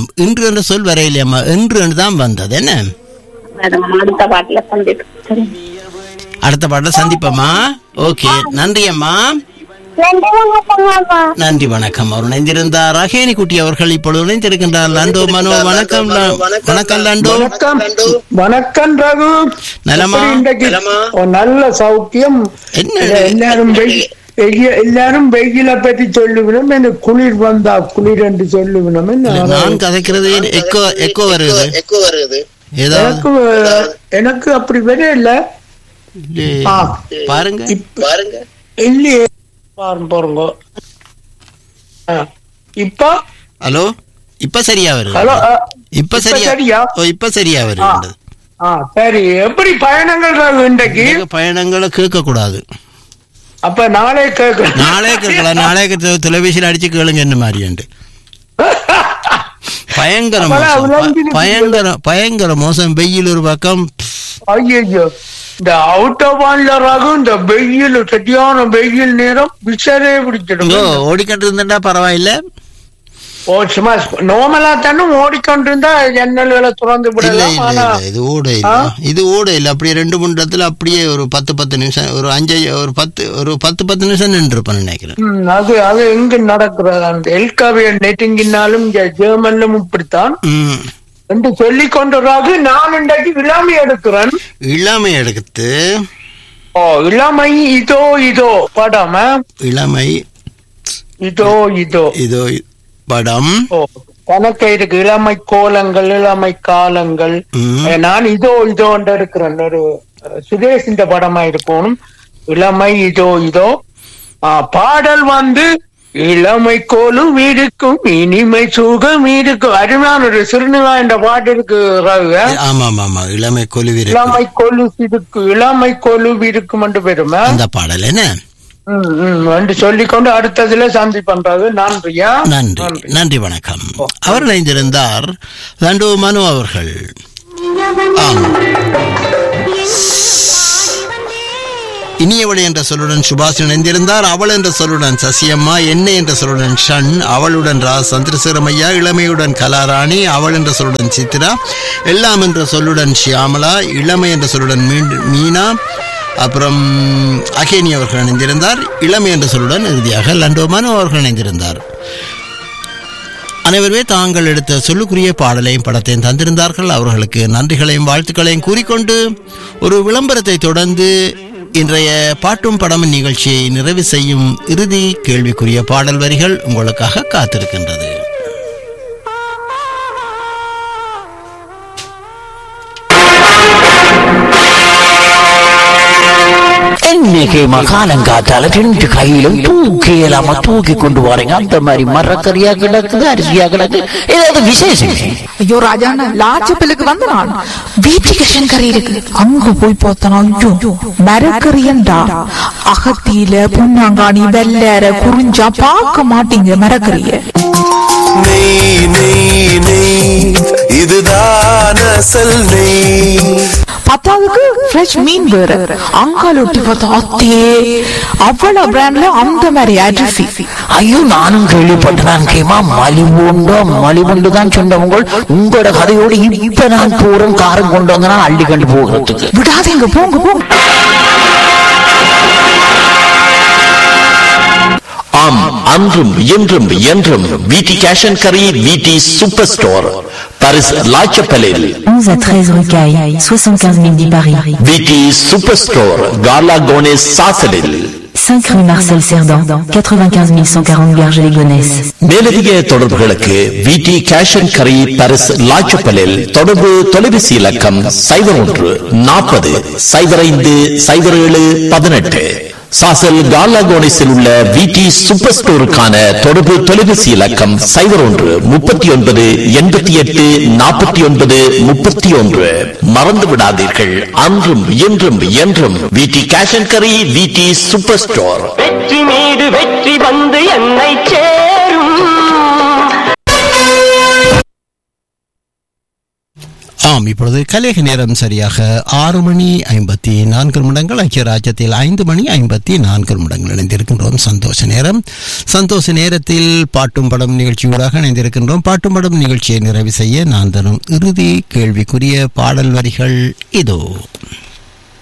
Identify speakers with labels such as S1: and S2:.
S1: ஆமாம் இன்று என்ற சொல் வரையிலையம்மா என்று என்று தான் வந்தது என்ன
S2: மேடம் அடுத்த பாட்டுல சந்திப்போம் சரி
S1: அடுத்த பாட்டில் சந்திப்போமா ஓகே நன்றி அம்மா
S2: நன்றி வணக்கம் அம்மா
S1: நன்றி வணக்கம் அவர் இணைந்திருந்தார் ரகேனி குட்டி அவர்கள் இப்பொழுது இணைந்திருக்கின்றார் லண்டோ மனோ வணக்கம் ல- வணக்கம் லண்டோ
S3: வணக்கம் வணக்கம் ரகு
S1: நலமா?
S3: எப்படி இன்றைக்கு ஓ, நல்ல சௌக்கியம்
S1: என்ன
S3: இத எல்லாரும் வெயி- வெய்ய- எல்லாரும் வெயில பத்தி சொல்லுவினோம் என்ன குளிர் வந்தா குளிர் என்று சொல்லுவினோம் என்ன
S1: நான் கதைக்கிறது எக்கோ எக்கோ வருது ஏதாவது
S3: எனக்கு அஹ், எனக்கு அப்படி வர இல்ல
S1: இல்லையே.
S3: ஆ,
S1: பாருங்க
S3: இப்ப இல்லையே பாருங்க பாருங்க ஆ, இப்ப
S1: ஹலோ இப்ப சரியா வருது
S3: ஹலோ அஹ்,
S1: இப்ப
S3: இப்ப
S1: சரியா
S3: சரியா?
S1: ஓ இப்ப சரியா
S3: ஆ,
S1: வருது
S3: ஆ, சரி எப்படி பயணங்கள் ரகு இன்றைக்கு
S1: எங்க பயணங்களை கேட்க கூடாது
S3: அப்ப நாளே கேட்கலாம்
S1: நாளே கேட்கலாம் நாளே கேட்க தொலைபேசியில் அடிச்சு கேளுங்க என்ன மாதிரியாண்டு பயங்கர
S3: அப்பதான்
S1: மோசம்
S3: விளங்கி
S1: ப- பயங்கர பயங்கர மோசம் வெயில் ஒரு பக்கம்
S3: ஐயோ இந்த அவுட்டபான்ல ரகம் இந்த வெயில் சரியான வெயில் நேரம் விசரே பிடிச்சிடும்
S1: இங்கோ ஓடிக்கிட்டு இருந்தா பரவாயில்ல
S3: ஓ சும்மா நார்மலா தானே ஓடிக்கொண்டு இருந்தா ஜன்னல்களை திறந்து
S1: இல்ல
S3: விடலாம்
S1: இல்ல
S3: ஆனா
S1: இல்ல இது ஓட இல்ல
S3: ஆ?
S1: இது ஓட இல்ல அப்படியே ரெண்டு மூணு இடத்துல அப்படியே ஒரு பத்து பத்து நிமிஷம் ஒரு அஞ்சு ஒரு பத்து ஒரு பத்து பத்து நிமிஷம் நின்று இருப்பேன்னு நினைக்கிறேன்
S3: ம், அது அது எங்க நடக்கிறது அந்த எல்காவிய நெட்டிங்கினாலும் இங்க ஜெர்மன்லும் இப்படித்தான்
S1: ம்.
S3: என்று சொல்லி கொண்டதாக நான் இன்றைக்கு இளமை எடுக்கிறேன்
S1: இளமை எடுத்து
S3: ஓ இளமை இதோ இதோ படம் ஆ?
S1: இளமை
S3: இதோ இதோ
S1: இதோ படம்
S3: ஓ கணக்கு இருக்கு இளமை கோலங்கள் இளமை காலங்கள்
S1: ம்.
S3: அஹ் நான் இதோ இதோ இருக்கிறேன் ஒரு அஹ், சுரேஷ் இந்த படமா இருக்கணும் இளமை இதோ இதோ ஆஹ், பாடல் வந்து இளமை கோலும் இருக்கும் இனிமை சுகம் இருக்கும் அருமையான ஒரு சிறுநிலா என்ற பாட்டு இருக்கு ரகு
S1: ஆமா ஆமா ஆமா இளமை கொலுவி
S3: இளமை கொலு இருக்கு இளமை கொலு இருக்கும் என்று பெருமை
S1: அந்த பாடல் என்ன
S3: ம், ம், என்று சொல்லிக்கொண்டு அடுத்ததுல சந்தி பண்றது நன்றியா
S1: நன்றி நன்றி வணக்கம் அவர் இணைந்திருந்தார் லண்டோ மனு அவர்கள் ஆம் இனியவளை என்ற சொல்லுடன் சுபாஷ் இணைந்திருந்தார் அவள் என்ற சொல்லுடன் சசியம்மா என்ன என்ற சொல்லுடன் ஷண் அவளுடன் ரா சந்திரசேகரமையா இளமையுடன் கலாராணி அவள் என்ற சொல்லுடன் சித்ரா எல்லாம் என்ற சொல்லுடன் ஷியாமலா இளமை என்ற சொல்லுடன் மீண்டு- மீனா அப்புறம் அகேனி அவர்கள் இணைந்திருந்தார் இளமை என்ற சொல்லுடன் இறுதியாக லண்டோ மனு அவர்கள் இணைந்திருந்தார் அனைவருமே தாங்கள் எடுத்த சொல்லுக்குரிய பாடலையும் படத்தையும் தந்திருந்தார்கள் அவர்களுக்கு நன்றிகளையும் வாழ்த்துக்களையும் கூறிக்கொண்டு ஒரு விளம்பரத்தை தொடர்ந்து இன்றைய பாட்டும் படமும் நிகழ்ச்சியை நிறைவு செய்யும் இறுதி கேள்விக்குரிய பாடல் வரிகள் உங்களுக்காக காத்திருக்கின்றது
S4: என்னைக்கு மகாலங்காத்தால ரெண்டு கையிலும் தூக்கி இல்லாம தூக்கி கொண்டு வரீங்க அந்த மாதிரி மரக்கறியா கிடக்குது அரிசியா கிடக்கு ஏதாவது விசேஷம்
S5: ஐயோ ராஜாண்ணா லாச்சப்பிலுக்கு வந்து நான் வீட்டுக்கு கறி இருக்கு அங்க போய் பார்த்தனா ஐயோ மரக்கறியண்டா அகத்தியில புண்ணாங்காணி வெள்ளற குறிஞ்சா பார்க்க மாட்டீங்க மரக்கறிய
S6: நெய் நெய் நெய் இதுதான் அசல் நெய்
S5: பத்தாவதுக்கு ஃப்ரெஷ் மீன் வேற அங்கால ஒட்டி பார்த்தா அத்தே அவ்வளவு பிராண்ட்ல அந்த மாதிரி அரிசி
S4: ஐயோ நானும் கேள்விப்பட்டேன் கேமா மலிவுண்டோ மலிவுண்டு தான் சொன்னவங்க உங்களோட கதையோடு இப்ப நான் போறேன் காரம் கொண்டு வந்தனா அள்ளி கண்டு போகிறதுக்கு
S5: விடாதீங்க போங்க போங்க
S7: ஆம் அன்றும் இன்றும் என்றும் விடி கேஷ் அண்ட் கரி விடி சூப்பர் ஸ்டோர் பாரிஸ் லாச்சப்பலில்
S8: 11 à 13 rue Caille, 75 010 Paris.
S7: விடி சூப்பர் ஸ்டோர் காலா கோனேஸ் சாசலில்
S8: 5 rue Marcel Cerdan, 95 140 Garges-les-Gonesse.
S7: மேலதிக தொடர்புகளுக்கு விடி கேஷ் அண்ட் கரி பாரிஸ் லாச்சப்பலில் தொடர்பு தொலைபேசி இலக்கம் சைபர் ஒன்று நாற்பது சைபர் ஐந்து சைபர் ஏழு பதினெட்டு சாசல் காலாகோனிஸில் உள்ள விடி சூப்பர் ஸ்டோருக்கான தொடர்பு தொலைபேசி இலக்கம் சைபர் ஒன்று முப்பத்தி ஒன்பது எண்பத்தி எட்டு நாற்பத்தி ஒன்பது முப்பத்தி ஒன்று மறந்து விடாதீர்கள் அன்றும் இன்றும் என்றும் விடி கேஷ் அண்ட் கரி விடி சூப்பர் ஸ்டோர்
S9: வெற்றி மீது வெற்றி வந்து என்னை சேரும்
S1: ஆம் இப்பொழுது கலேக நேரம் சரியாக ஆறு மணி ஐம்பத்தி நான்கு நிமிடங்கள் ஐக்கிய ராஜ்யத்தில் ஐந்து மணி ஐம்பத்தி நான்கு நிமிடங்கள் இணைந்திருக்கின்றோம் சந்தோஷ நேரம் சந்தோஷ நேரத்தில் பாட்டும் படம் நிகழ்ச்சியூடாக இணைந்திருக்கின்றோம் பாட்டும் படம் நிகழ்ச்சியை நிறைவு செய்ய நான் தரும் இறுதி கேள்விக்குரிய பாடல் வரிகள் இதோ